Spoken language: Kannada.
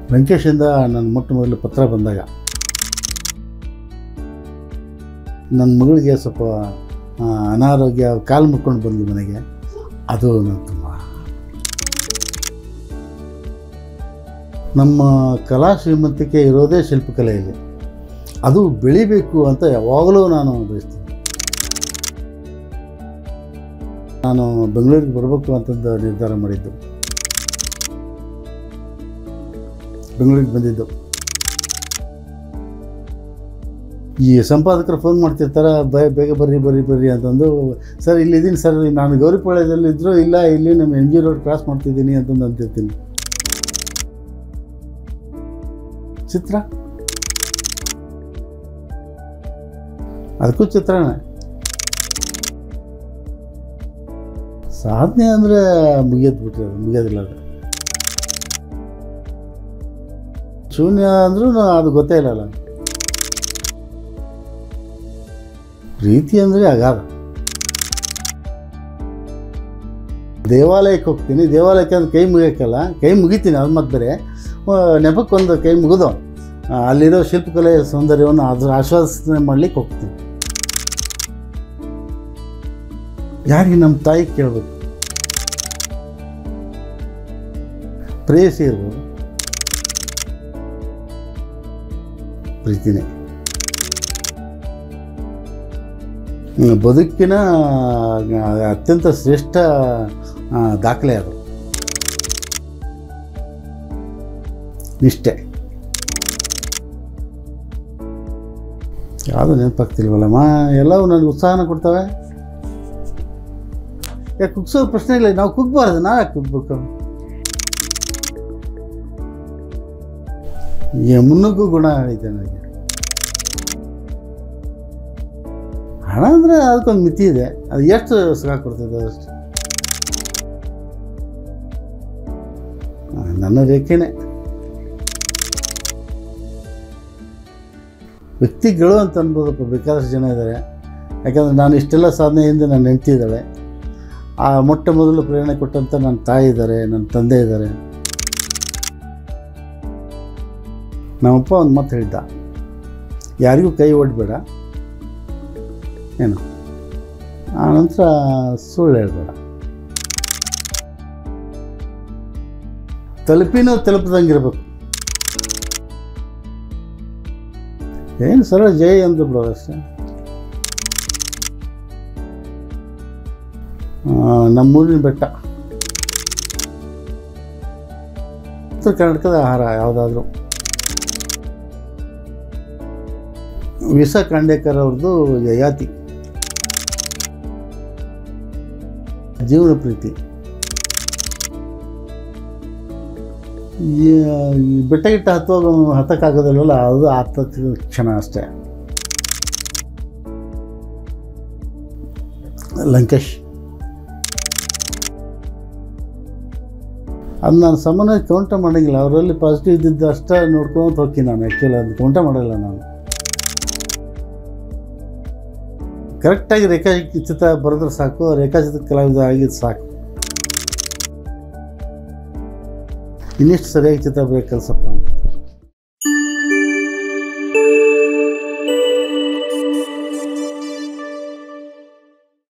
ವೆಂಕಟೇಶಿಂದ ನನ್ನ ಮೊಟ್ಟ ಮೊದಲು ಪತ್ರ ಬಂದಾಗ ನನ್ನ ಮಗಳಿಗೆ ಸ್ವಲ್ಪ ಆ, ಅನಾರೋಗ್ಯ ಕಾಲು ಮುಕ್ಕೊಂಡು ಬಂದು ಮನೆಗೆ ಅದು ನನಗೆ ತುಂಬ ನಮ್ಮ ಕಲಾ ಶ್ರೀಮಂತಿಕೆ ಇರೋದೇ ಶಿಲ್ಪಕಲೆಯಲ್ಲಿ ಅದು ಬೆಳಿಬೇಕು ಅಂತ ಯಾವಾಗಲೂ ನಾನು ಬಯಸ್ತೀನಿ ನಾನು ಬೆಂಗಳೂರಿಗೆ ಬರಬೇಕು ಅಂತಂದು ನಿರ್ಧಾರ ಮಾಡಿದ್ದು ಬೆಂಗಳೂರಿಗೆ ಬಂದಿದ್ದು ಈ ಸಂಪಾದಕರು ಫೋನ್ ಮಾಡ್ತಿರ್ತಾರೆ ಬೇ ಬೇಗ ಬರ್ರಿ ಬರ್ರಿ ಬರ್ರಿ ಅಂತಂದು ಸರ್ ಇಲ್ಲಿದ್ದೀನಿ ಸರ್ ನಾನು ಗೌರಿಪಾಳ್ಯದಲ್ಲಿ ಇದ್ದರೂ ಇಲ್ಲ ಇಲ್ಲಿ ನಮ್ಮ ಎಮ್ ಜಿ ರೋಡ್ ಕ್ರಾಸ್ ಮಾಡ್ತಿದ್ದೀನಿ ಅಂತಂದು ಅಂತಿರ್ತೀನಿ ಚಿತ್ರ ಅದಕ್ಕೂ ಚಿತ್ರನೇ ಸಾಧನೆ ಅಂದರೆ ಮುಗಿಯೋದು ಬಿಟ್ರೆ ಅದು ಮುಗಿಯೋದಿಲ್ಲ ಅದು ಶೂನ್ಯ ಅಂದ್ರೂ ಅದು ಗೊತ್ತೇ ಇಲ್ಲಲ್ಲ ಪ್ರೀತಿ ಅಂದರೆ ಅಗಾಧ ದೇವಾಲಯಕ್ಕೆ ಹೋಗ್ತೀನಿ ದೇವಾಲಯಕ್ಕೆ ಅಂದ್ರೆ ಕೈ ಮುಗಿಯೋಕ್ಕಲ್ಲ ಕೈ ಮುಗಿತೀನಿ ಅದು ಮತ್ತೆ ಬೇರೆ ಆ, ನೆಪಕ್ಕೊಂದು ಕೈ ಮುಗಿದು ಆ, ಅಲ್ಲಿರೋ ಶಿಲ್ಪಕಲೆ ಸೌಂದರ್ಯವನ್ನು ಅದ್ರ ಆಶ್ವಾಸನೆ ಮಾಡ್ಲಿಕ್ಕೆ ಹೋಗ್ತೀನಿ ಯಾರಿಗೆ ನಮ್ಮ ತಾಯಿ ಕೇಳಬೇಕು ಪ್ರೇಯಸಿ ಇರ್ಬೋದು ಪ್ರೀತಿನೇ ಹ್ಮ್, ಬದುಕಿನ ಆ, ಅತ್ಯಂತ ಶ್ರೇಷ್ಠ ಆ, ದಾಖಲೆ ಅದು ನಿಷ್ಠೆ ಯಾವುದು ನೆನಪಾಗ್ತಿಲ್ವಲ್ಲಮ್ಮ ಎಲ್ಲವೂ ನನಗೆ ಉತ್ಸಾಹನ ಕೊಡ್ತವೆ ಯಾಕೆ ಕುಗ್ಸೋ ಪ್ರಶ್ನೆ ಇಲ್ಲ ನಾವು ಕುಗ್ಬಾರ್ದು ನಾವು ಯಾಕೆ ಕುಗ್ಬೇಕು ಈ ಮುನ್ನುಗ್ಗು ಗುಣ ಐತೆ ನನಗೆ ಹಣ ಅಂದರೆ ಅದಕ್ಕೊಂದು ಮಿತಿ ಇದೆ ಅದು ಎಷ್ಟು ಸುಖ ಕೊಡ್ತದೆ ಅಷ್ಟು ಆ, ನನ್ನ ರೇಖೆನೇ ವ್ಯಕ್ತಿಗಳು ಅಂತ ಅನ್ಬೋದಪ್ಪ ಬೇಕಾದಷ್ಟು ಜನ ಇದ್ದಾರೆ ಯಾಕಂದರೆ ನಾನು ಇಷ್ಟೆಲ್ಲ ಸಾಧನೆ ಹಿಂದೆ ನನ್ನ ಹೆಂಡತಿ ಇದ್ದಾಳೆ ಆ ಮೊಟ್ಟ ಮೊದಲು ಪ್ರೇರಣೆ ಕೊಟ್ಟಂಥ ನನ್ನ ತಾಯಿ ಇದ್ದಾರೆ ನನ್ನ ತಂದೆ ಇದ್ದಾರೆ ನಮ್ಮಪ್ಪ ಒಂದು ಮಾತು ಹೇಳಿದ್ದ ಯಾರಿಗೂ ಕೈ ಒಡ್ಬೇಡ ಏನು ಆ ನಂತರ ಸುಳ್ಳು ಹೇಳ್ಬೇಡ ತಲುಪಿನೂ ತಲುಪದಂಗಿರ್ಬೇಕು ಏನು ಸರಳ ಜೈ ಅಂದು ಬಿಡೋದು ಅಷ್ಟೇ ಆ, ನಮ್ಮೂರಿನ ಬೆಟ್ಟ ಉತ್ತರ ಕರ್ನಾಟಕದ ಆಹಾರ ಯಾವುದಾದ್ರೂ ವಿಸ ಖಾಂಡೇಕರ್ ಅವ್ರದ್ದು ಯಯಾತಿ ಜೀವನ ಪ್ರೀತಿ ಈ ಈ ಬೆಟ್ಟ ಗಿಟ್ಟ ಹತ್ತುವಾಗ ಹತ್ತಕ್ಕಾಗೋದಿಲ್ವಲ್ಲ ಅದು ಹತ್ತಕ್ಕೆ ಕ್ಷಣ ಅಷ್ಟೇ ಲಂಕೇಶ್ ಅದು ನಾನು ಸಾಮಾನ್ಯ ಕೌಂಟ ಮಾಡೋಂಗಿಲ್ಲ ಅವರಲ್ಲಿ ಪಾಸಿಟಿವ್ ಇದ್ದಿದ್ದು ಅಷ್ಟೇ ನೋಡ್ಕೊಂತ ಹೋಗ್ತೀನಿ ನಾನು ಆ್ಯಕ್ಚುಲಿ ಅದು ಕೌಂಟ ಮಾಡೋಲ್ಲ ನಾನು ಕರೆಕ್ಟಾಗಿ ರೇಖಾಚಿತ್ರ ಬರೆದ್ರೆ ಸಾಕು ರೇಖಾಚಿತ್ರ ಕಲಾವಿದ ಆಗಿದ್ದು ಸಾಕು ಇನ್ನಿಷ್ಟು ಸರಿಯಾಗಿ ಚಿತ್ರ ಬರೆಯೋಕೆ ಕೆಲಸಪ್ಪ